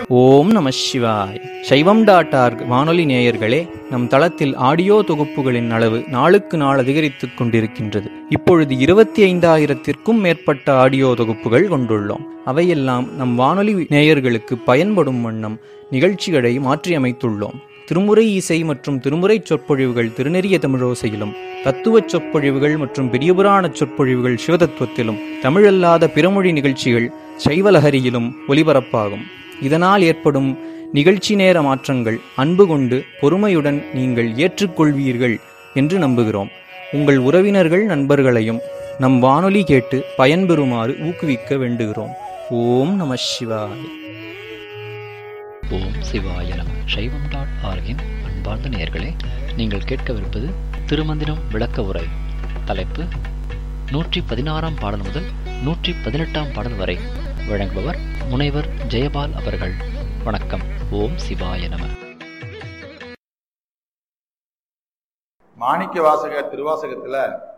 ஓம் நம சிவாய் சைவம் டாட் ஆர்க் வானொலி நேயர்களே நம் தளத்தில் ஆடியோ தொகுப்புகளின் அளவு நாளுக்கு நாள் அதிகரித்துக் கொண்டிருக்கின்றது இப்பொழுது இருபத்தி ஐந்தாயிரத்திற்கும் மேற்பட்ட ஆடியோ தொகுப்புகள் கொண்டுள்ளோம் அவையெல்லாம் நம் வானொலி நேயர்களுக்கு பயன்படும் வண்ணம் நிகழ்ச்சிகளை மாற்றியமைத்துள்ளோம் திருமுறை இசை மற்றும் திருமுறை சொற்பொழிவுகள் திருநெறிய தமிழோசையிலும் தத்துவச் சொற்பொழிவுகள் மற்றும் பெரியபுராண சொற்பொழிவுகள் சிவதத்துவத்திலும் தமிழல்லாத பிறமொழி நிகழ்ச்சிகள் சைவலஹரியிலும் ஒலிபரப்பாகும் இதனால் ஏற்படும் நிகழ்ச்சி நேர மாற்றங்கள் அன்பு கொண்டு பொறுமையுடன் நீங்கள் ஏற்றுக்கொள்வீர்கள் என்று நம்புகிறோம் உங்கள் உறவினர்கள் நண்பர்களையும் நம் வானொலி கேட்டு பயன்பெறுமாறு ஊக்குவிக்க வேண்டுகிறோம் ஓம் நம சிவாய் ஓம் சிவாய நம சைவம் டாட் ஆர்கின் அன்பார்ந்த நேயர்களே நீங்கள் கேட்கவிருப்பது திருமந்திரம் விளக்க உரை தலைப்பு நூற்றி பதினாறாம் பாடல் முதல் நூற்றி பதினெட்டாம் பாடல் வரை வழங்குபவர் முனைவர் ஜெயபால் அவர்கள் வணக்கம் ஓம் சிவாய நம மாணிக்க வாசக திருவாசகத்துல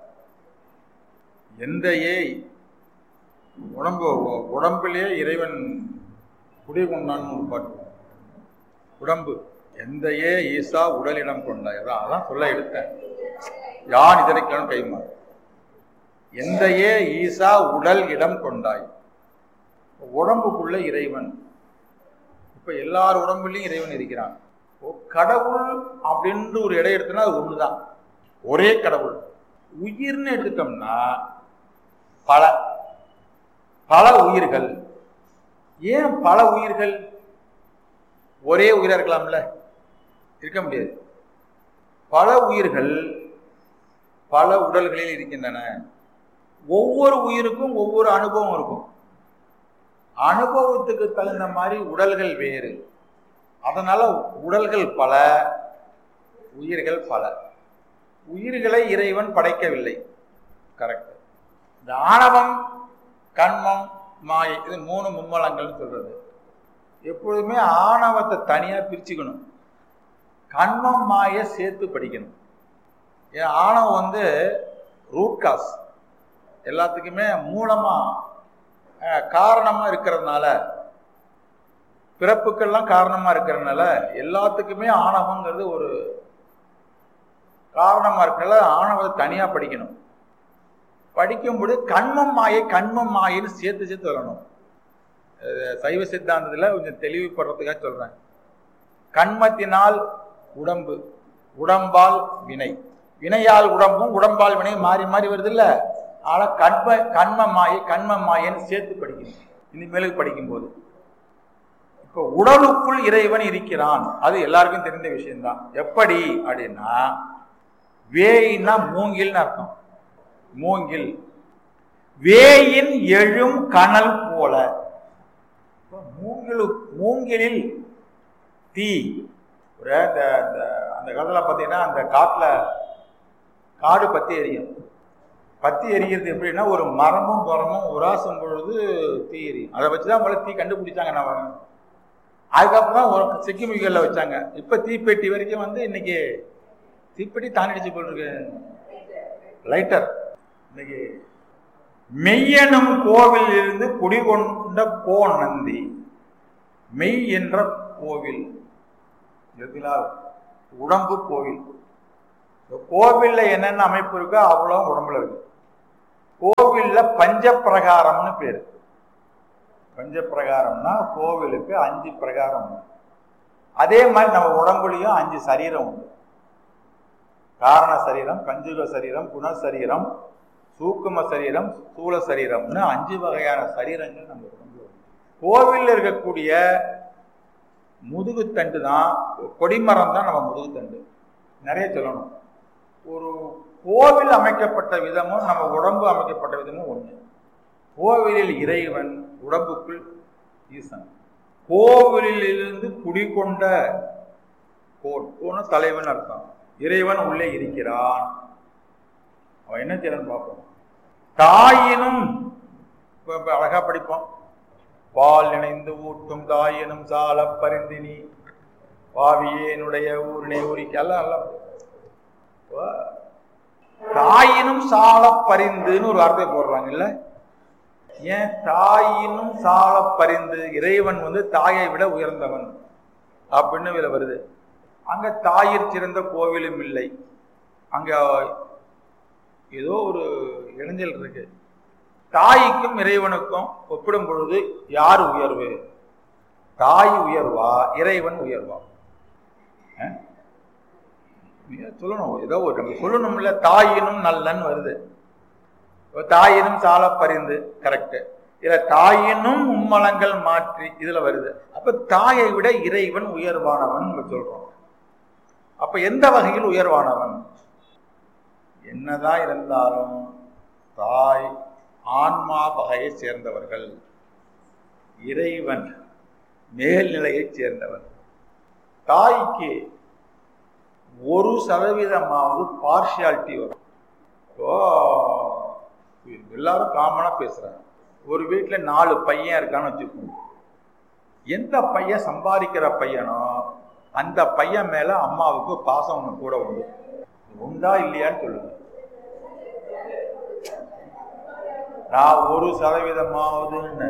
எந்த ஏய் உடம்பு உடம்பிலே இறைவன் குடிகொண்டான்னு ஒரு பாட்டு உடம்பு எந்த ஏ ஈசா உடலிடம் கொண்டாய் அதான் அதான் சொல்ல எடுத்தேன் யான் இதனைக்கலாம் கைமா எந்த ஏ ஈசா உடல் இடம் கொண்டாய் உடம்புக்குள்ள இறைவன் இப்ப எல்லார் உடம்புலையும் இறைவன் இருக்கிறான் ஓ, கடவுள் அப்படின்ற ஒரு இடம் எடுத்தோம்னா அது ஒண்ணுதான் ஒரே கடவுள் உயிர்னு எடுத்துட்டோம்னா பல பல உயிர்கள் ஏன் பல உயிர்கள் ஒரே உயிரா இருக்கலாம்ல இருக்க முடியாது பல உயிர்கள் பல உடல்களில் இருக்கின்றன ஒவ்வொரு உயிருக்கும் ஒவ்வொரு அனுபவம் இருக்கும் அனுபவத்துக்கு தகுந்த மாதிரி உடல்கள் வேறு அதனால உடல்கள் பல உயிர்கள் பல உயிர்களை இறைவன் படைக்கவில்லை கரெக்ட் இந்த ஆணவம் கண்மம் மாயை இது மூணு மும்மலங்கள்னு சொல்றது எப்பொழுதுமே ஆணவத்தை தனியா பிரிச்சுக்கணும் கண்மம் மாயை சேர்த்து படிக்கணும் ஏன் ஆணவம் வந்து ரூட் காஸ் எல்லாத்துக்குமே மூலமா அஹ், காரணமா இருக்கிறதுனால பிறப்புக்கெல்லாம் காரணமா இருக்கிறதுனால எல்லாத்துக்குமே ஆணவங்கிறது ஒரு காரணமா இருக்கிறதுனால ஆணவத்தை தனியா படிக்கணும் படிக்கும்போது கண்மம் மாயை கண்மம் மாயைன்னு சேர்த்து சேர்த்து சொல்லணும் அஹ் சைவ சித்தாந்தத்தில் கொஞ்சம் தெளிவுபடுறதுக்காக சொல்றேன் கண்மத்தினால் உடம்பு உடம்பால் வினை வினையால் உடம்பும் உடம்பால் வினை மாறி மாறி வருது இல்ல ஆனா கண்ம கண்ம மாயை கண்ம மாயன்னு சேர்த்து படிக்கணும் இனிமேலுக்கு படிக்கும்போது இப்போ உடலுக்குள் இறைவன் இருக்கிறான் அது எல்லாருக்கும் தெரிந்த விஷயம்தான் எப்படி அப்படின்னா வேயின்னா மூங்கில்னு அர்த்தம் மூங்கில் வேயின் எழும் கனல் போல இப்ப மூங்கிலு மூங்கிலில் தீ ஒரு இந்த இந்த- அந்த காலத்தில் பார்த்தீங்கன்னா அந்த காட்டில் காடு பத்தி எரியும் பத்தி எரிகிறது எப்படின்னா ஒரு மரமும் மரமும் உராசும் பொழுது தீ எரியும் அதை வச்சு தான் முதல்ல தீ கண்டுபிடிச்சாங்க நம்ம அதுக்கப்புறம் தான் ஒரு சிக்கிமிகளில் வச்சாங்க இப்போ தீப்பெட்டி வரைக்கும் வந்து இன்னைக்கு தீப்பெட்டி தாண்டிடுச்சு போல் இருக்கு லைட்டர் இன்னைக்கு மெய்யெனும் கோவில் இருந்து குடிகொண்ட கோன் நந்தி மெய் என்ற கோவில் எதுலா உடம்பு கோவில் இந்த கோவில்ல என்னென்ன அமைப்பு இருக்கோ அவ்வளோ உடம்புல இருக்கு கோவில்ல பஞ்ச பிரகாரம்னு பேரு பஞ்ச பிரகாரம்னா கோவிலுக்கு அஞ்சு பிரகாரம் உண்டு அதே மாதிரி நம்ம உடம்புலயும் அஞ்சு சரீரம் உண்டு காரண சரீரம் கஞ்சுக சரீரம் குணசரீரம் சூக்கும சரீரம் ஸ்தூல சரீரம்னு அஞ்சு வகையான சரீரங்கள் நம்ம உடம்புல உண்டு. கோவில்ல இருக்கக்கூடிய முதுகுத்தண்டு தான் கொடிமரம் தான் நம்ம முதுகுத்தண்டு நிறைய சொல்லணும் ஒரு கோவில் அமைக்கப்பட்ட விதமும் நம்ம உடம்பு அமைக்கப்பட்ட விதமும் ஒண்ணு கோவிலில் இறைவன் உடம்புக்குள் ஈசன் கோவிலிலிருந்து குடிகொண்ட கோன் கோன தலைவன் அர்த்தம் இறைவன் உள்ளே இருக்கிறான் அவன் என்ன செய்யறான்னு பார்ப்போம் தாயினும் இப்ப இப்ப அழகா படிப்போம் பால் நினைந்து ஊட்டும் தாயினும் சால பரிந்தினி பாவியேனுடைய ஊரினை ஊரிக்க எல்லாம் எல்லாம் இப்போ, தாயினும் சால பரிந்துன்னு ஒரு வார்த்தை போடுறாங்க இல்ல ஏன் தாயினும் சால பரிந்து இறைவன் வந்து தாயை விட உயர்ந்தவன் அப்படின்னு இதுல வருது அங்க தாயிற் சிறந்த கோவிலும் இல்லை அங்க ஏதோ ஒரு இளைஞல் இருக்கு தாய்க்கும் இறைவனுக்கும் ஒப்பிடும் பொழுது யார் உயர்வு தாய் உயர்வா இறைவன் உயர்வா அஹ்? நீங்க சொல்லணும் ஏதோ ஒரு நம்ம சொல்லணும்ல தாயினும் நல்லன் வருது இப்ப தாயினும் சால பரிந்து கரெக்ட் இதுல தாயினும் மும்மலங்கள் மாற்றி இதுல வருது அப்ப தாயை விட இறைவன் உயர்வானவன் நம்ம சொல்றோம் அப்ப எந்த வகையில் உயர்வானவன் என்னதான் இருந்தாலும் தாய் ஆன்மா வகையை சேர்ந்தவர்கள் இறைவன் மேல்நிலையைச் சேர்ந்தவன் தாய்க்கு ஒரு சதவீதமாவது பார்ஷியாலிட்டி வரும் இப்போ எல்லாரும் காமனா பேசுறாங்க ஒரு வீட்டுல நாலு பையன் இருக்கான்னு வச்சுக்கோங்க எந்த பையன் சம்பாதிக்கிற பையனோ அந்த பையன் மேல அம்மாவுக்கு பாசம் ஒண்ணு கூட உண்டு உண்டா இல்லையான்னு சொல்லுங்க நான் ஒரு சதவீதமாவதுன்னு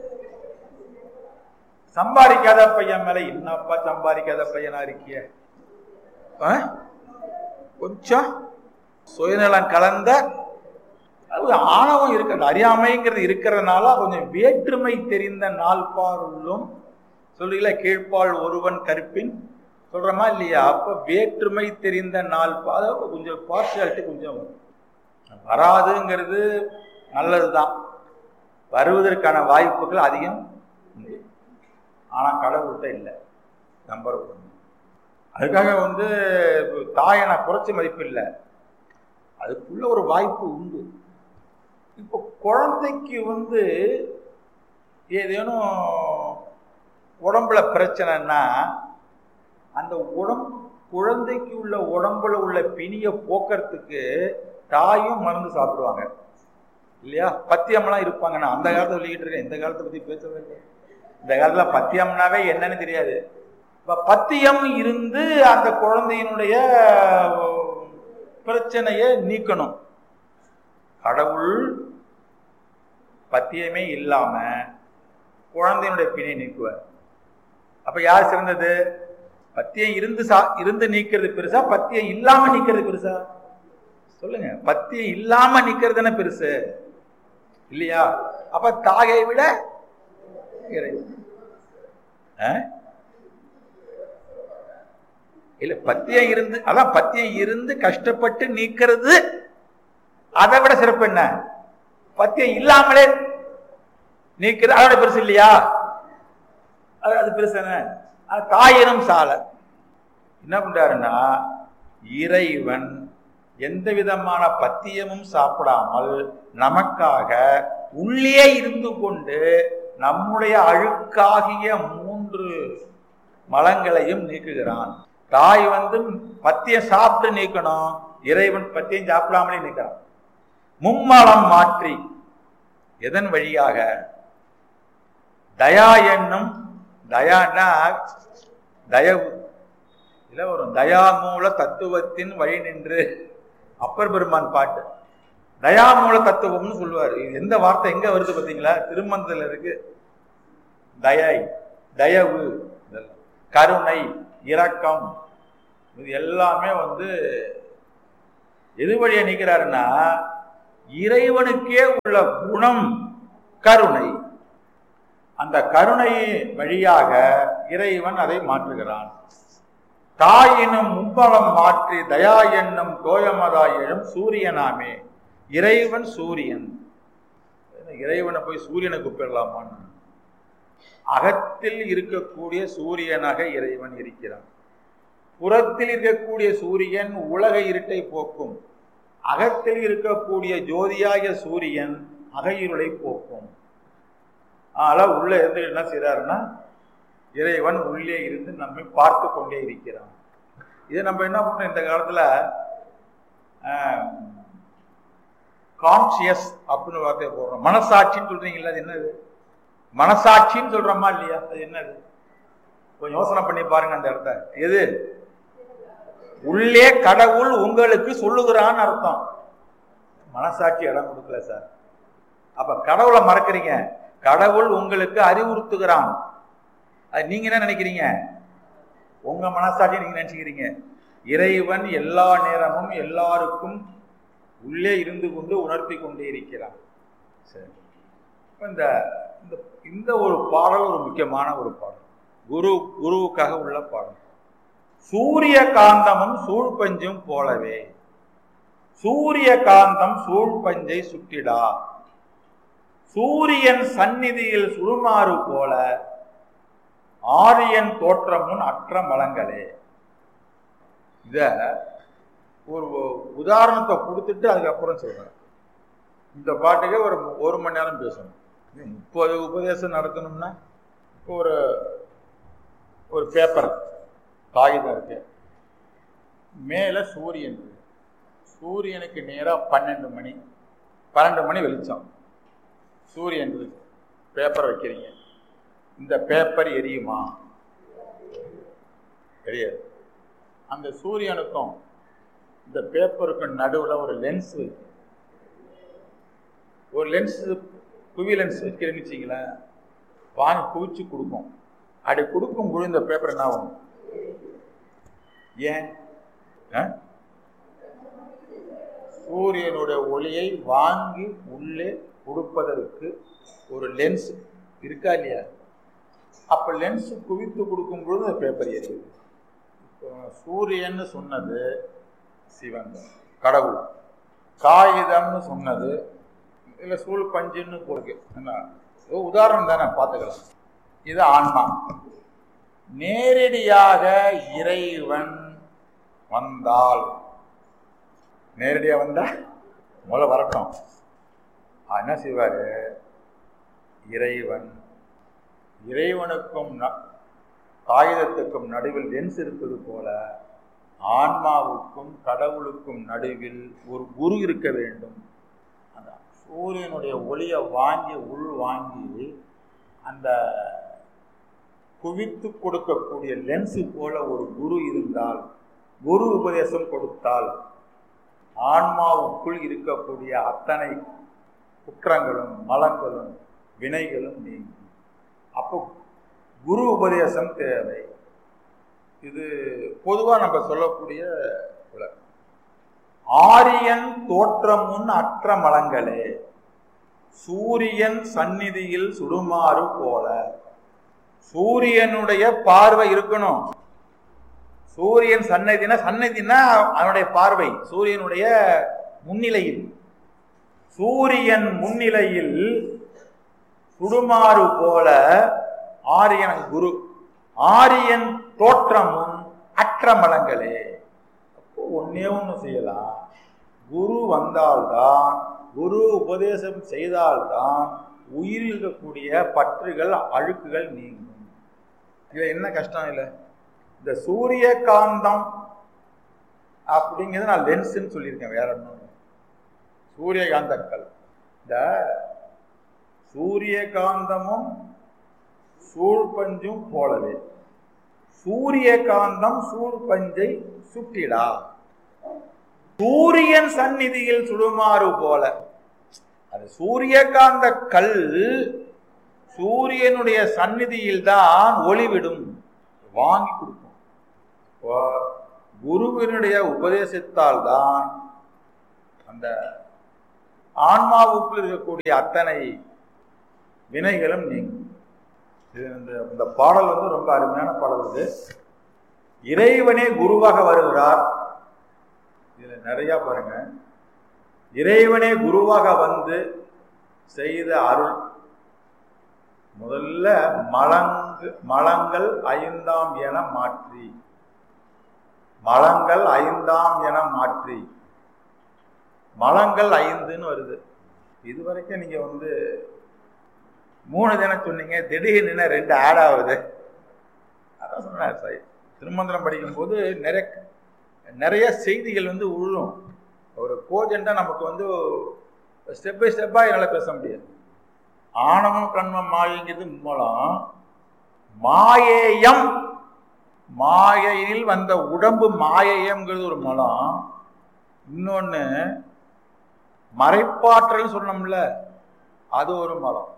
சம்பாதிக்காத பையன் மேல என்னப்பா சம்பாதிக்காத பையனா இருக்கிய ஆ? கொஞ்சம் சுயநலம் கலந்த அது ஆணவம் இருக்கிறது அறியாமைங்கிறது இருக்கிறதுனால கொஞ்சம் வேற்றுமை தெரிந்த நாள்பாருள்ளும் சொல்றீங்களா கீழ்ப்பால் ஒருவன் கற்பின் சொல்றோமா இல்லையா அப்ப வேற்றுமை தெரிந்த நாள்பா அதாவது கொஞ்சம் பார்ஷியாலிட்டி கொஞ்சம் வரும். வராதுங்கிறது நல்லதுதான் வருவதற்கான வாய்ப்புகள் அதிகம் உண்டு ஆனா கடவுள்கிட்ட இல்லை நம்பர் ஒன்று அதுக்காக வந்து தாயை நான் குறைச்சி மதிப்பு இல்லை அதுக்குள்ள ஒரு வாய்ப்பு உண்டு இப்போ குழந்தைக்கு வந்து ஏதேனும் உடம்புல பிரச்சனைன்னா அந்த உடம்பு குழந்தைக்கு உள்ள உடம்புல உள்ள பிணியை போக்குறதுக்கு தாயும் மருந்து சாப்பிடுவாங்க இல்லையா பத்தியம்லாம் இருப்பாங்க நான் அந்த காலத்தை சொல்லிக்கிட்டு இருக்கேன் இந்த காலத்தை பத்தி பேசவே இல்லை இந்த காலத்துல பத்தியம்னாவே என்னன்னு தெரியாது இப்ப பத்தியம் இருந்து அந்த குழந்தையினுடைய பிரச்சனையை நீக்கணும் கடவுள் பத்தியமே இல்லாம குழந்தையினுடைய பிணை நீக்குவார் அப்ப யார் சிறந்தது பத்தியம் இருந்து சா இருந்து நீக்கிறது பெருசா பத்தியம் இல்லாம நீக்கிறது பெருசா சொல்லுங்க பத்தியம் இல்லாம நிக்கிறது தானே பெருசு இல்லையா அப்ப தாயை விட இறைவன் ஆ? இல்ல பத்தியம் இருந்து அதான் பத்தியம் இருந்து கஷ்டப்பட்டு நீக்கிறது அதை விட சிறப்பு என்ன பத்தியம் இல்லாமலே நீக்கிறது அதோட பெருசு இல்லையா அது அது பெருசு என்ன அது தாயினும் சால என்ன பண்றாருன்னா இறைவன் எந்த விதமான பத்தியமும் சாப்பிடாமல் நமக்காக உள்ளே இருந்து கொண்டு நம்முடைய அழுக்காகிய மூன்று மலங்களையும் நீக்குகிறான் தாய் வந்து பத்தியம் சாப்பிட்டு நீக்கணும் இறைவன் பத்தியம் சாப்பிடாமலே நீக்கிறான் மும்மலம் மாற்றி எதன் வழியாக தயா என்னும் தயான்னா தயவு இல்ல ஒரு தயாமூல தத்துவத்தின் வழி நின்று அப்பர் பெருமான் பாட்டு தயாமூல தத்துவம்னு சொல்லுவார் இது எந்த வார்த்தை எங்க வருது பாத்தீங்களா திருமந்தல இருக்கு தயை தயவு இதெல்லாம். கருணை இரக்கம் இது எல்லாமே வந்து எது வழியா நிற்கிறாருன்னா இறைவனுக்கே உள்ள குணம் கருணை அந்த கருணை வழியாக இறைவன் அதை மாற்றுகிறான் தாயினும் மும்பலம் மாற்றி தயா என்னும் தோயமதாயினும் சூரியனாமே இறைவன் சூரியன் இறைவனை போய் சூரியனை கூப்பிடலாமான்னு அகத்தில் இருக்கக்கூடிய சூரியனாக இறைவன் இருக்கிறான் புறத்தில் இருக்கக்கூடிய சூரியன் உலக இருட்டை போக்கும் அகத்தில் இருக்கக்கூடிய ஜோதியாகிய சூரியன் அகையிருளை போக்கும் அதனால உள்ள இருந்து என்ன செய்யறாருன்னா இறைவன் உள்ளே இருந்து நம்மை பார்த்து கொண்டே இருக்கிறான் இதை நம்ம என்ன பண்றோம் இந்த காலத்துல கான்சியஸ் அப்படின்னு வார்த்தையை போடுறோம் மனசாட்சின்னு சொல்றீங்களா அது என்னது மனசாட்சின்னு சொல்றோமா இல்லையா அது என்னது கொஞ்சம் யோசனை பண்ணி பாருங்க அந்த இடத்த எது உள்ளே கடவுள் உங்களுக்கு சொல்லுகிறான்னு அர்த்தம் மனசாட்சி இடம் கொடுக்கல சார் அப்ப கடவுளை மறக்கிறீங்க கடவுள் உங்களுக்கு அறிவுறுத்துகிறான் அது நீங்க என்ன நினைக்கிறீங்க உங்க மனசாட்சி நீங்க நினைச்சுக்கிறீங்க இறைவன் எல்லா நேரமும் எல்லாருக்கும் உள்ளே இருந்து கொண்டு உணர்த்தி கொண்டே இருக்கிறான் சரி இப்ப இந்த இந்த- இந்த ஒரு பாடல் ஒரு முக்கியமான ஒரு பாடல் குரு குருவுக்காக உள்ள பாடல் சூரிய காந்தமும் சூழ்பஞ்சும் போலவே சூரிய காந்தம் சூழ்பஞ்சை சுட்டிடா சூரியன் சந்நிதியில் சுடுமாறு போல ஆரியன் தோற்றமுன் அற்ற மலங்களே இத ஒரு உதாரணத்தை கொடுத்துட்டு அதுக்கப்புறம் சொல்றேன் இந்த பாட்டுக்கே ஒரு ஒரு மணி நேரம் பேசணும் இது முப்பது உபதேசம் நடத்தணும்னா இப்போ ஒரு ஒரு பேப்பர் காகிதம் இருக்கு மேலே சூரியன் இருக்கு சூரியனுக்கு நேராக பன்னெண்டு மணி பன்னெண்டு மணி வெளிச்சம் சூரியன் இருக்கு பேப்பர் வைக்கிறீங்க இந்த பேப்பர் எரியுமா தெரியாது அந்த சூரியனுக்கும் இந்த பேப்பருக்கும் நடுவில் ஒரு லென்ஸ் இருக்கு ஒரு லென்ஸ் குவி லென்ஸ் வைக்கிறேன்னு வச்சிங்களேன் வாங்கி குவிச்சு கொடுக்கும் அப்படி கொடுக்கும்போது இந்த பேப்பர் என்ன ஆகும் ஏன் ஆ? சூரியனுடைய ஒளியை வாங்கி உள்ளே கொடுப்பதற்கு ஒரு லென்ஸ் இருக்கா இல்லையா அப்ப லென்ஸ் குவித்து கொடுக்கும்பொழுது அந்த பேப்பர் எரியுது இப்போ சூரியன்னு சொன்னது சிவன் கடவுள் காகிதம்னு சொன்னது இல்லை சூழ் பஞ்சுன்னு போருக்கு என்ன இது உதாரணம் தானே பார்த்துக்கலாம் இது ஆன்மா நேரடியாக இறைவன் வந்தால் நேரடியாக வந்தா முதல்ல வரட்டும் ஆ, என்ன செய்வாரு இறைவன் இறைவனுக்கும் ந- காகிதத்துக்கும் நடுவில் லென்ஸ் இருப்பது போல ஆன்மாவுக்கும் கடவுளுக்கும் நடுவில் ஒரு குரு இருக்க வேண்டும் அந்த சூரியனுடைய ஒளியை வாங்கி உள் வாங்கி அந்த குவித்து கொடுக்கக்கூடிய லென்ஸு போல ஒரு குரு இருந்தால் குரு உபதேசம் கொடுத்தால் ஆன்மாவுக்குள் இருக்கக்கூடிய அத்தனை குற்றங்களும் மலங்களும் வினைகளும் நீங்கும் அப்போ குரு உபதேசம் தேவை இது பொதுவாக நம்ம சொல்லக்கூடிய விளக்கம் ஆரியன் தோற்றமுன் அற்ற மலங்களே சூரியன் சந்நிதியில் சுடுமாறு போல சூரியனுடைய பார்வை இருக்கணும் சூரியன் சன்னதினா சன்னதினா அவனுடைய பார்வை சூரியனுடைய முன்னிலையில் சூரியன் முன்னிலையில் சுடுமாறு போல ஆரியன் குரு ஆரியன் தோற்றமும் அற்ற மலங்களே அப்போ ஒன்னே ஒன்று செய்யலாம் குரு வந்தால்தான் குரு உபதேசம் செய்தால்தான் உயிரில் இருக்கக்கூடிய பற்றுகள் அழுக்குகள் நீங்கும் இதுல என்ன கஷ்டம் இல்லை இந்த சூரிய காந்தம் அப்படிங்கிறது நான் லென்ஸ்ன்னு சொல்லியிருக்கேன் வேற ஒன்றும் இல்லை. சூரியகாந்தக்கல் இந்த சூரியகாந்தமும் சூழ்பஞ்சும் போலவே சூரியகாந்தம் சூழ்பஞ்சை சுட்டிடா சூரியன் சந்நிதியில் சுடுமாறு போல அது சூரியகாந்த கல் சூரியனுடைய சந்நிதியில் தான் ஒளிவிடும் வாங்கி கொடுக்கும் இப்போ குருவினுடைய உபதேசத்தால் தான் அந்த ஆன்மாவுக்குள் இருக்கக்கூடிய அத்தனை வினைகளும் நீங்கும் இது இந்த இந்த பாடல் வந்து ரொம்ப அருமையான பாடல் இது இறைவனே குருவாக வருகிறார் இதுல நிறைய பாருங்க இறைவனே குருவாக வந்து செய்த அருள் முதல்ல மலங்கு மலங்கள் ஐந்தாம் என மாற்றி மலங்கள் ஐந்தாம் என மாற்றி மலங்கள் ஐந்துன்னு வருது இது வரைக்கும் நீங்க வந்து மூணு தினம் சொன்னீங்க திடீர்னு ரெண்டு ஆட் ஆகுது அதான் சொன்னார் சார் திருமந்திரம் படிக்கும்போது நிறைய நிறைய செய்திகள் வந்து உழும் ஒரு கோஜெண்டா நமக்கு வந்து ஸ்டெப் பை ஸ்டெப்பாக என்னால் பேச முடியாது ஆணவம் கண்மம் மாயங்கிறது மூலம் மாயேயம் மாயையில் வந்த உடம்பு மாயேயம்ங்கிறது ஒரு மூலம் இன்னொன்று மறைப்பாற்றல் சொன்னோம்ல அது ஒரு மலம்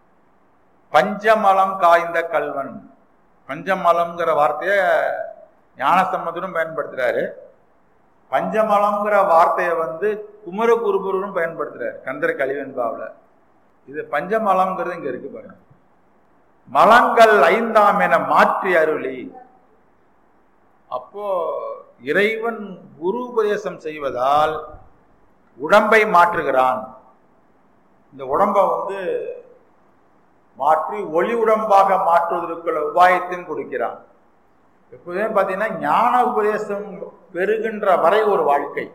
பஞ்சமலம் காய்ந்த கல்வன் பஞ்சமலம்ங்கிற வார்த்தைய ஞானசம்பந்தரும் பயன்படுத்துறாரு பஞ்சமலம்ங்கிற வார்த்தையை வந்து குமரகுருபுரரும் பயன்படுத்துறாரு கந்தர கலிவெண்பாவில் இது பஞ்சமலம்ங்கிறது இங்க இருக்கு பாருங்க மலங்கள் ஐந்தாம் என மாற்றி அருளி அப்போ இறைவன் குரு உபதேசம் செய்வதால் உடம்பை மாற்றுகிறான் இந்த உடம்பை வந்து மாற்றி ஒளி உடம்பாக மாற்றுவதற்குள்ள உபாயத்தையும் கொடுக்கிறான் எப்போதுமே பார்த்தீங்கன்னா ஞான உபதேசம் பெறுகின்ற வரை ஒரு வாழ்க்கை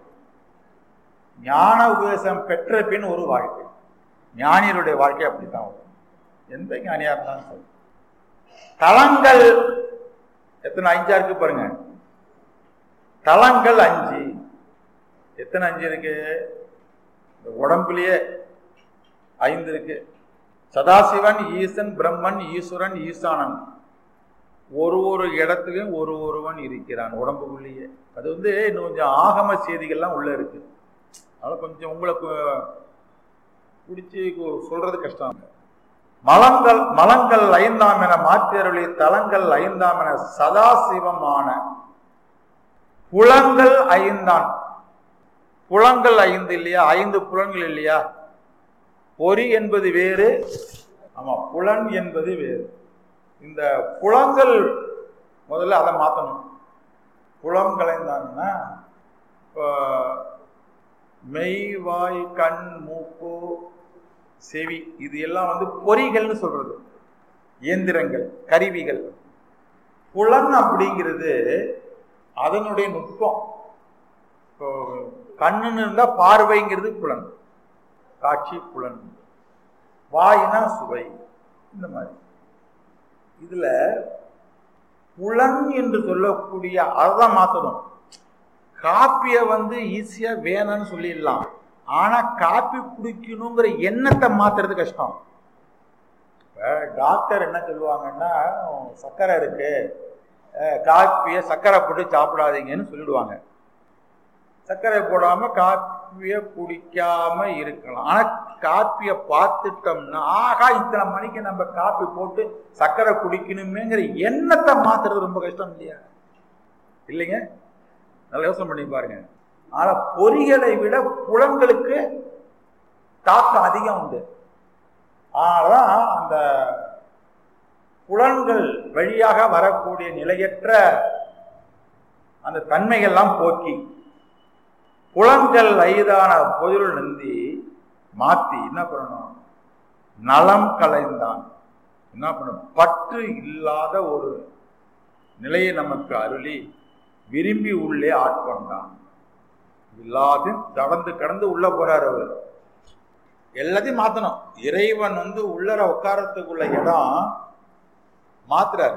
ஞான உபதேசம் பெற்ற பின் ஒரு வாழ்க்கை ஞானியருடைய வாழ்க்கை அப்படித்தான் வரும் எந்த ஞானியா இருந்தாலும் சரி தளங்கள் எத்தனை அஞ்சா இருக்கு பாருங்க தளங்கள் அஞ்சு எத்தனை அஞ்சு இருக்கு இந்த உடம்புலயே ஐந்து இருக்கு சதாசிவன் ஈசன் பிரம்மன் ஈஸ்வரன் ஈசானன் ஒரு ஒரு இடத்துலயும் ஒரு ஒருவன் இருக்கிறான் உடம்புக்குள்ளேயே அது வந்து இன்னும் கொஞ்சம் ஆகம செய்திகள்லாம் உள்ள இருக்கு அதனால கொஞ்சம் உங்களுக்கு பிடிச்சி சொல்றது கஷ்டம் மலங்கள் மலங்கள் ஐந்தாம் என மாற்றியருளி தலங்கள் ஐந்தாம் என சதாசிவமான புலங்கள் ஐந்தான் புலங்கள் ஐந்து இல்லையா ஐந்து புலன்கள் இல்லையா பொறி என்பது வேறு ஆமா புலன் என்பது வேறு இந்த புலங்கள் முதல்ல அதை மாற்றணும் புலம் கலைந்தாங்கன்னா இப்போ மெய் வாய் கண் மூக்கு செவி இது எல்லாம் வந்து பொறிகள்னு சொல்றது இயந்திரங்கள் கருவிகள் புலன் அப்படிங்கிறது அதனுடைய நுட்பம் இப்போ கண்ணுன்னு இருந்தா பார்வைங்கிறது புலன் காட்சி புலன் வாயினா சுவை இந்த மாதிரி இதுல புலன் என்று சொல்லக்கூடிய அதான் மாத்தணும் காப்பிய வந்து ஈஸியா வேணும்னு சொல்லிடலாம் ஆனா காப்பி குடிக்கணுங்கிற எண்ணத்தை மாத்துறது கஷ்டம் இப்ப டாக்டர் என்ன சொல்லுவாங்கன்னா சர்க்கரை இருக்கு காப்பிய சர்க்கரை போட்டு சாப்பிடாதீங்கன்னு சொல்லிடுவாங்க சர்க்கரை போடாம காப்பிய குடிக்காம இருக்கலாம் ஆனா காப்பிய பார்த்துட்டோம்னா ஆகா இத்தனை மணிக்கு நம்ம காப்பி போட்டு சர்க்கரை குடிக்கணுமேங்கிற எண்ணத்தை மாத்துறது ரொம்ப கஷ்டம் இல்லையா இல்லைங்க நல்லா யோசனை பண்ணி பாருங்க ஆனா பொறிகளை விட புலன்களுக்கு தாக்கம் அதிகம் உண்டு ஆனாதான் அந்த புலன்கள் வழியாக வரக்கூடிய நிலையற்ற அந்த தன்மைகள்லாம் போக்கி புலன்கள் ஐதான பொருள் நந்தி மாத்தி என்ன பண்ணணும் நலம் கலைந்தான் என்ன பண்ணணும் பற்று இல்லாத ஒரு நிலையை நமக்கு அருளி விரும்பி உள்ளே ஆட்கொண்டான் எல்லாத்தையும் கடந்து கடந்து உள்ள போறாரு அவர் எல்லாத்தையும் மாத்தணும் இறைவன் வந்து உள்ளர உட்காரத்துக்குள்ள இடம் மாத்துறாரு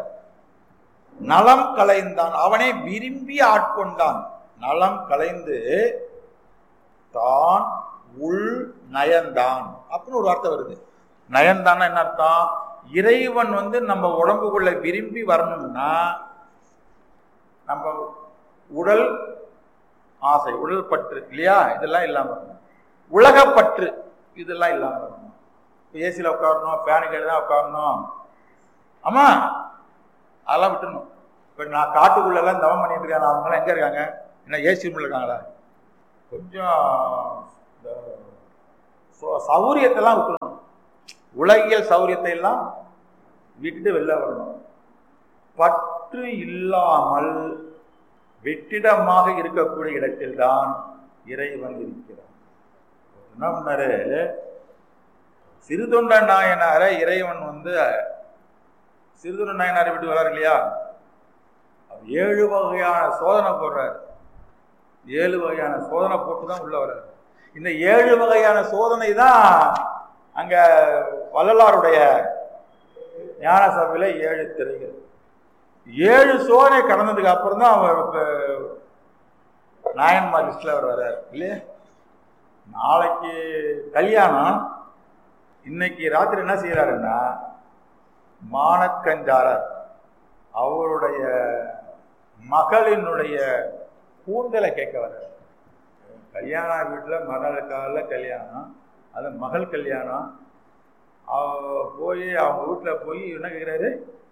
நலம் கலைந்தான் அவனை விரும்பி ஆட்கொண்டான் நலம் கலைந்து தான் உள் நயந்தான் அப்படின்னு ஒரு வார்த்தை வருது நயந்தான்னா என்ன அர்த்தம் இறைவன் வந்து நம்ம உடம்புக்குள்ள விரும்பி வரணும்னா நம்ம உடல் ஆசை உடல் பற்று இல்லையா இதெல்லாம் இல்லாம இருக்கணும் உலகப்பற்று இதெல்லாம் இல்லாம இருக்கணும் ஏசியில் உட்காரணும் ஃபேனு கீழே தான் உட்காரணும் ஆமா அதெல்லாம் விட்டுணும் இப்போ நான் காட்டுக்குள்ளெல்லாம் தவம் பண்ணிட்டு இருக்கேன் அவங்களாம் எங்கே இருக்காங்க என்ன ஏசி ரூமில் இருக்காங்களா கொஞ்சம் இந்த சௌ- சௌரியத்தெல்லாம் விட்டுணும் உலகியல் சௌரியத்தை எல்லாம் விட்டு வெளில வரணும் பற்று இல்லாமல் வெற்றிடமாக இருக்கக்கூடிய இடத்தில்தான் இறைவன் இருக்கிறான் என்ன பண்ணாரு சிறுதொண்ட நாயனார இறைவன் வந்து சிறுதொண்ட நாயனாரை விட்டு வராரு இல்லையா அவர் ஏழு வகையான சோதனை போடுறாரு ஏழு வகையான சோதனை போட்டு தான் உள்ள வர்றாரு இந்த ஏழு வகையான சோதனை தான் அங்க வள்ளலாருடைய ஞான சபையில ஏழு திரைகள் ஏழு சோதனை கடந்ததுக்கு அப்புறம் தான் அவர் இப்ப நாயன்மார் லிஸ்ட்ல அவர் வர்றாரு இல்லையா நாளைக்கு கல்யாணம் இன்னைக்கு ராத்திரி என்ன செய்யறாருன்னா மானக்கஞ்சாரர் அவருடைய மகளினுடைய கூந்தலை கேட்க வர்றாரு கல்யாண வீட்டில் மகளுக்கால கல்யாணம் அது மகள் கல்யாணம் அவ போய் அவங்க வீட்டில் போய் என்ன கேட்குறாரு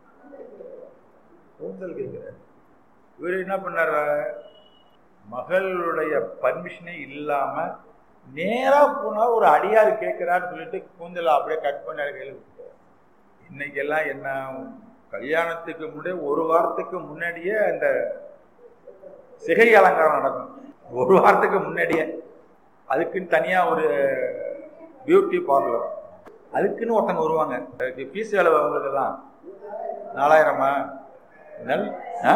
கூந்தல் கேட்குறாரு இவர் என்ன பண்ணாரு மகளுடைய பர்மிஷனே இல்லாமல் நேராக போனால் ஒரு அடியார் கேட்குறான்னு சொல்லிட்டு கூந்தலை அப்படியே கட் பண்ணி கையில் விட்டுட்டார் இன்னைக்கெல்லாம் என்ன கல்யாணத்துக்கு முன்னாடி ஒரு வாரத்துக்கு முன்னாடியே அந்த சிகை அலங்காரம் நடக்கும் ஒரு வாரத்துக்கு முன்னாடியே அதுக்குன்னு தனியாக ஒரு பியூட்டி பார்லர் அதுக்குன்னு ஒருத்தங்க வருவாங்க அதுக்கு ஃபீஸ் எவ்வளவு அவங்களுக்கெல்லாம் நாலாயிரமா நல் ஆ?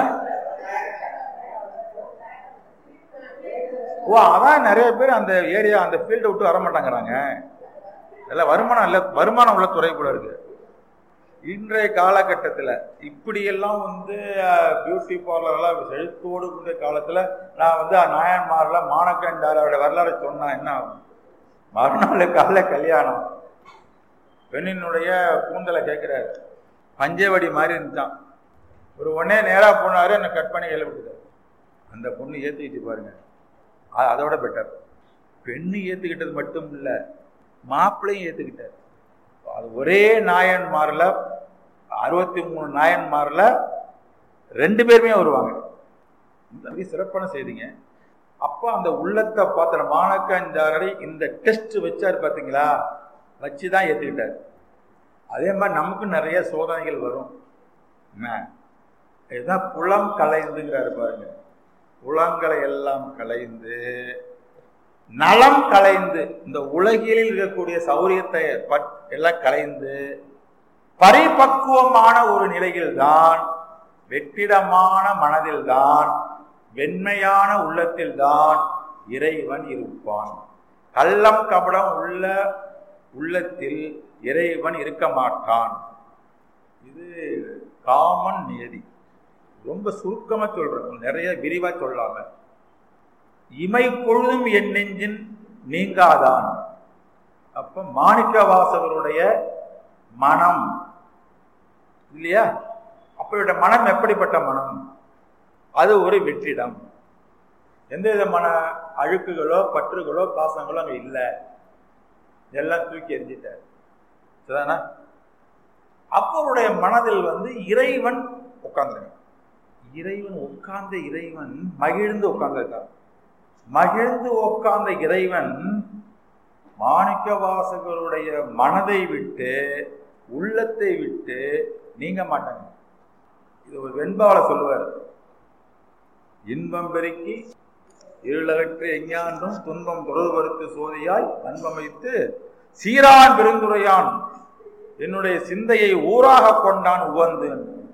ஓ அதான் நிறைய பேர் அந்த ஏரியா அந்த ஃபீல்டை விட்டு வர மாட்டாங்கிறாங்க எல்லாம் வருமானம் இல்லை வருமானம் உள்ள துறை கூட இருக்கு இன்றைய காலகட்டத்தில் இப்படியெல்லாம் வந்து பியூட்டி பார்லர்லாம் செழித்தோடு கூடிய காலத்தில் நான் வந்து நாயன்மாரில் மானக்கண்டாரோட வரலாறு சொன்னா என்ன ஆகும் மறுநாள் காலைல கல்யாணம் பெண்ணினுடைய கூந்தலை கேட்குறாரு பஞ்சவடி மாதிரி இருந்துச்சான் ஒரு உடனே நேராக போனாரு என்னை கட் பண்ணி கையில் விட்டுட்டாரு அந்த பொண்ணு ஏற்றிக்கிட்டு பாருங்க அ- அதோட பெட்டர் பெண்ணு ஏற்றுக்கிட்டது மட்டும் இல்லை மாப்பிள்ளையும் ஏற்றுக்கிட்டார் அது ஒரே நாயன்மாரில் அறுபத்தி மூணு நாயன்மாரில் ரெண்டு பேருமே வருவாங்க இந்த மாதிரி சிறப்பான செய்திங்க அப்போ அந்த உள்ளத்தை பார்த்த மாணக்கஞ்சாரரை இந்த டெஸ்ட் வச்சார் பார்த்தீங்களா வச்சு தான் ஏற்றுக்கிட்டார் அதே மாதிரி நமக்கும் நிறைய சோதனைகள் வரும் என்ன இதுதான் புலம் கலைந்துங்கிறாரு பாருங்க புலங்களை எல்லாம் கலைந்து நலம் கலைந்து இந்த உலகில் இருக்கக்கூடிய சௌரியத்தை பட்- எல்லாம் கலைந்து பரிபக்குவமான ஒரு நிலையில்தான் வெற்றிடமான மனதில்தான் வெண்மையான உள்ளத்தில்தான் இறைவன் இருப்பான் கள்ளம் கபடம் உள்ள உள்ளத்தில் இறைவன் இருக்க மாட்டான் இது காமன் நியதி ரொம்ப சுருக்கமா சொல்றேன் நிறைய விரிவா சொல்லாம இமை பொழுதும் என் நெஞ்சின் நீங்காதான் அப்ப மாணிக்க வாசகருடைய மனம் இல்லையா அப்ப மனம் எப்படிப்பட்ட மனம் அது ஒரு வெற்றிடம் எந்த விதமான அழுக்குகளோ பற்றுகளோ பாசங்களோ அங்க இல்லை எல்லாம் தூக்கி எறிஞ்சிட்டார் சரிதானா அப்பவருடைய மனதில் வந்து இறைவன் உட்கார்ந்துருங்க இறைவன் உட்கார்ந்த இறைவன் மகிழ்ந்து உட்கார்ந்திருக்கார் மகிழ்ந்து உட்கார்ந்த இறைவன் மாணிக்க வாசகருடைய மனதை விட்டு உள்ளத்தை விட்டு நீங்க மாட்டாங்க இது ஒரு வெண்பால சொல்லுவார் இன்பம் பெருக்கி இருளகற்று எஞ்ஞான்றும் துன்பம் தொடர்படுத்து சோதியாய் அன்பம் வைத்து சீரான் பெருந்துரையான் என்னுடைய சிந்தையை ஊராக கொண்டான் உவந்து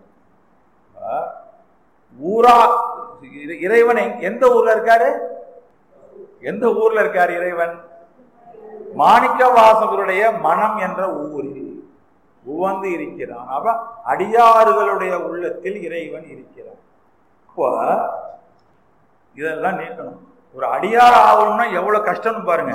ஆ, ஊரா இறை- இறைவன் எங்க- எந்த ஊர்ல இருக்காரு எந்த ஊர்ல இருக்காரு இறைவன் மாணிக்க வாசகருடைய மனம் என்ற ஊரில் உவந்து இருக்கிறான் அப்ப அடியாறுகளுடைய உள்ளத்தில் இறைவன் இருக்கிறான் இப்போ இதெல்லாம் நீக்கணும் ஒரு அடியார் ஆகணும்னா எவ்வளவு கஷ்டம்னு பாருங்க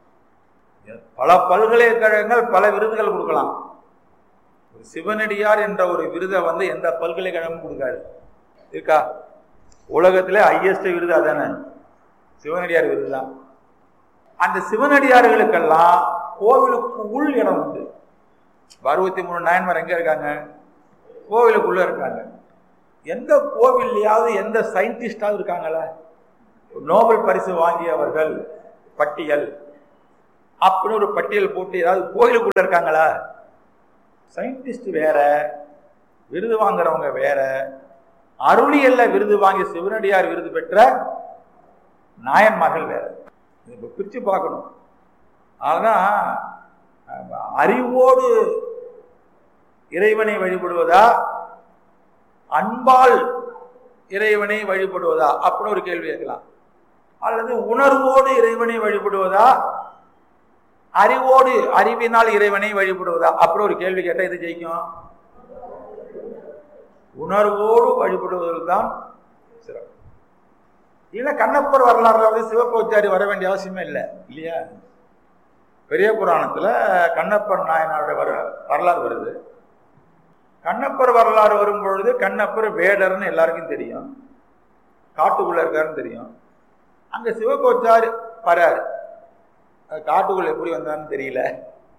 பல பல்கலைக்கழகங்கள் பல விருதுகள் கொடுக்கலாம் ஒரு சிவனடியார் என்ற ஒரு விருதை வந்து எந்த பல்கலைக்கழகமும் கொடுக்காது இருக்கா உலகத்திலே ஹையஸ்ட் விருது அதானே சிவனடியார் விருது தான் அந்த சிவனடியார்களுக்கெல்லாம் கோவிலுக்கு உள் இடம் உண்டு அறுபத்தி மூணு நாயன்மார் எங்க இருக்காங்க கோவிலுக்குள்ள இருக்காங்க எந்த கோவில்லையாவது எந்த சயின்டிஸ்டாவது இருக்காங்களா நோபல் பரிசு வாங்கியவர்கள் பட்டியல் அப்படின்னு ஒரு பட்டியல் போட்டு ஏதாவது கோயிலுக்குள்ள இருக்காங்களா சயின்டிஸ்ட் வேற விருது வாங்குறவங்க வேற அருளியல்ல விருது வாங்கி சிவனடியார் விருது பெற்ற நாயன்மார்கள் வேற இதை இப்ப பிரிச்சு பார்க்கணும் அதனால் அறிவோடு இறைவனை வழிபடுவதா அன்பால் இறைவனை வழிபடுவதா அப்படின்னு ஒரு கேள்வி கேட்கலாம் அல்லது உணர்வோடு இறைவனை வழிபடுவதா அறிவோடு அறிவினால் இறைவனை வழிபடுவதா அப்படி ஒரு கேள்வி கேட்டால் இது ஜெயிக்கும் உணர்வோடு வழிபடுவதில் தான் சிறப்பு இல்லை கண்ணப்பர் வரலாறுல வந்து சிவப்போச்சாரி வர வேண்டிய அவசியமே இல்லை இல்லையா பெரிய புராணத்துல கண்ணப்பர் நாயனாருடைய வர வரலாறு வருது கண்ணப்பர் வரலாறு வரும் பொழுது கண்ணப்பர் வேடர்னு எல்லாருக்கும் தெரியும் காட்டுக்குள்ள இருக்காருன்னு தெரியும் அங்க சிவகோச்சார் வராரு அது காட்டுக்குள்ள எப்படி வந்தான்னு தெரியல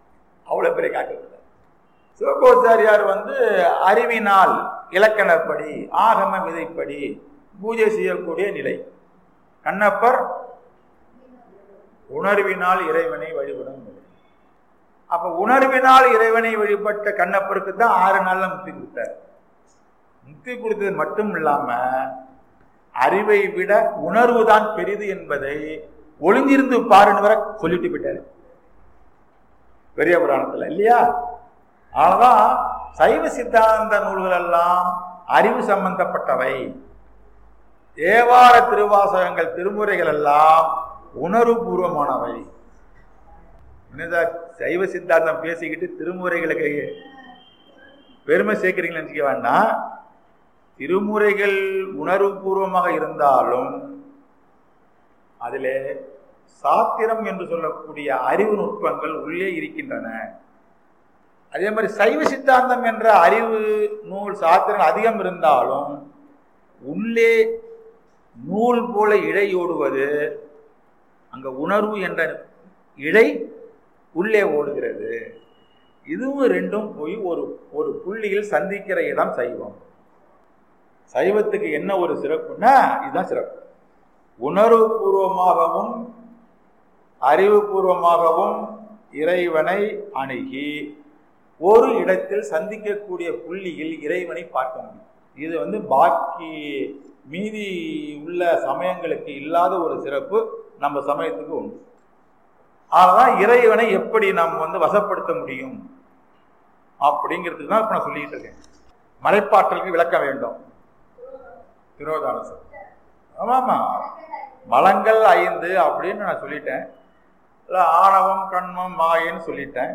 அவ்வளவு பெரிய காட்டு விட்டார் சிவகோச்சாரியார் வந்து அறிவினால் இலக்கணப்படி ஆகம விதைப்படி பூஜை செய்யக்கூடிய நிலை கண்ணப்பர் உணர்வினால் இறைவனை வழிபடும் நிலை அப்ப உணர்வினால் இறைவனை வழிபட்ட கண்ணப்பருக்கு தான் ஆறு நாள்ல முக்தி கொடுத்தார் முக்தி கொடுத்தது மட்டும் இல்லாம அறிவை விட உணர்வு தான் பெரிது என்பதை ஒளிஞ்சிருந்து பாருன்னு வர சொல்லிட்டு போயிட்டாரு பெரிய புராணத்துல இல்லையா அதனாலதான் சைவ சித்தாந்த நூல்கள் எல்லாம் அறிவு சம்பந்தப்பட்டவை தேவார திருவாசகங்கள் திருமுறைகள் எல்லாம் உணர்வுபூர்வமானவை என்னதா சைவ சித்தாந்தம் பேசிக்கிட்டு திருமுறைகளுக்கு பெருமை சேர்க்கிறீங்கன்னு நினைக்க வேண்டாம் திருமுறைகள் உணர்வுபூர்வமாக இருந்தாலும் அதிலே சாத்திரம் என்று சொல்லக்கூடிய அறிவு நுட்பங்கள் உள்ளே இருக்கின்றன அதே மாதிரி சைவ சித்தாந்தம் என்ற அறிவு நூல் சாத்திரம் அதிகம் இருந்தாலும் உள்ளே நூல் போல இழையோடுவது அங்க உணர்வு என்ற இழை உள்ளே ஓடுகிறது இதுவும் ரெண்டும் போய் ஒரு ஒரு புள்ளியில் சந்திக்கிற இடம் சைவம் சைவத்துக்கு என்ன ஒரு சிறப்புன்னா இதுதான் சிறப்பு உணர்வுபூர்வமாகவும் அறிவுபூர்வமாகவும் இறைவனை அணுகி ஒரு இடத்தில் சந்திக்கக்கூடிய புள்ளியில் இறைவனை பார்க்க முடியும் இது வந்து பாக்கி மீதி உள்ள சமயங்களுக்கு இல்லாத ஒரு சிறப்பு நம்ம சமயத்துக்கு உண்டு அதனால் இறைவனை எப்படி நாம் வந்து வசப்படுத்த முடியும் அப்படிங்கிறதுக்கு தான் இப்போ நான் சொல்லிட்டு இருக்கேன் மறைப்பாற்றலுக்கு விளக்க வேண்டும் திரோதானசம் ஆமாமா மலங்கள் ஐந்து அப்படின்னு நான் சொல்லிட்டேன் இல்லை ஆணவம் கண்மம் மாயன்னு சொல்லிட்டேன்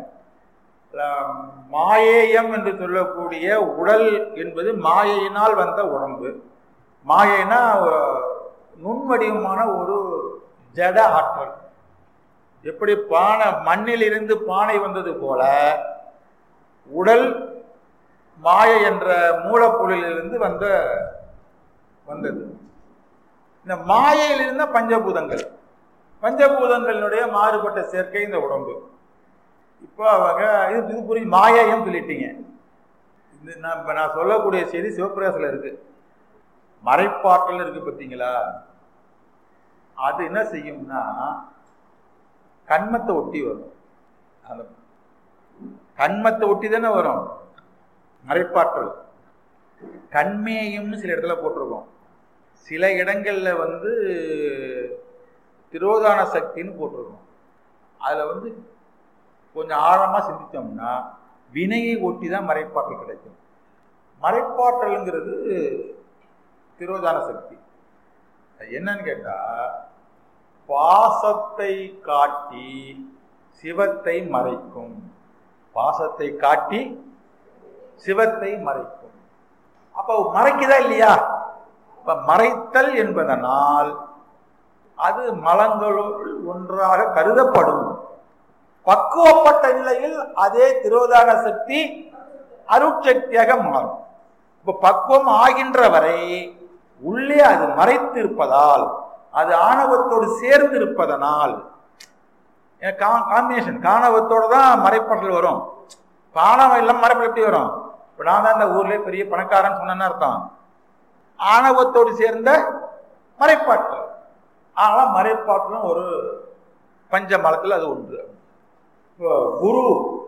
மாயேயம் என்று சொல்லக்கூடிய உடல் என்பது மாயையினால் வந்த உடம்பு மாயைனா நுண்வடிவமான ஒரு ஜட ஆற்றல் எப்படி பானை மண்ணிலிருந்து பானை வந்தது போல உடல் மாயை என்ற மூலப்பொருளிலிருந்து வந்த வந்தது இந்த மாயையிலிருந்த பஞ்சபூதங்கள் பஞ்சபூதங்களினுடைய மாறுபட்ட சேர்க்கை இந்த உடம்பு இப்போ அவங்க இது இது புரிஞ்சு மாயையும் சொல்லிட்டீங்க இது நான் இப்போ நான் சொல்லக்கூடிய செய்தி சிவபிரகாசில் இருக்கு மறைப்பாற்றல் இருக்கு பார்த்தீங்களா அது என்ன செய்யும்னா கண்மத்தை ஒட்டி வரும் அந்த கண்மத்தை ஒட்டி தானே வரும் மறைப்பாற்றல் கண்மேயம்னு சில இடத்துல போட்டிருக்கோம் சில இடங்கள்ல வந்து திரோதான சக்தின்னு போட்டிருக்கோம் அதில் வந்து கொஞ்சம் ஆழமாக சிந்தித்தோம்னா வினையை ஒட்டி தான் மறைப்பாற்றல் கிடைக்கும் மறைப்பாற்றல்ங்கிறது திரோதான சக்தி என்னன்னு கேட்டா பாசத்தை காட்டி சிவத்தை மறைக்கும் பாசத்தை காட்டி சிவத்தை மறைக்கும் அப்ப மறைக்குதா இல்லையா இப்ப மறைத்தல் என்பதனால் அது மலங்களுள் ஒன்றாக கருதப்படும் பக்குவப்பட்ட நிலையில் அதே திரோதான சக்தி அருட்சக்தியாக மாறும் இப்ப பக்குவம் ஆகின்ற வரை உள்ளே அது மறைத்து இருப்பதால் அது ஆணவத்தோடு சேர்ந்து இருப்பதனால் காம்பினேஷன் காணவத்தோடு தான் மறைப்பாற்றல் வரும் ஆணவம் இல்லாம மறைப்பால் எப்படி வரும் இப்போ நான் தான் இந்த ஊர்ல பெரிய பணக்காரன் சொன்னேன்னு அர்த்தம் ஆணவத்தோடு சேர்ந்த மறைப்பாற்றல் ஆனால் மறைப்பாற்றலும் ஒரு பஞ்ச மலத்தில் அது ஒன்று இப்போ குரு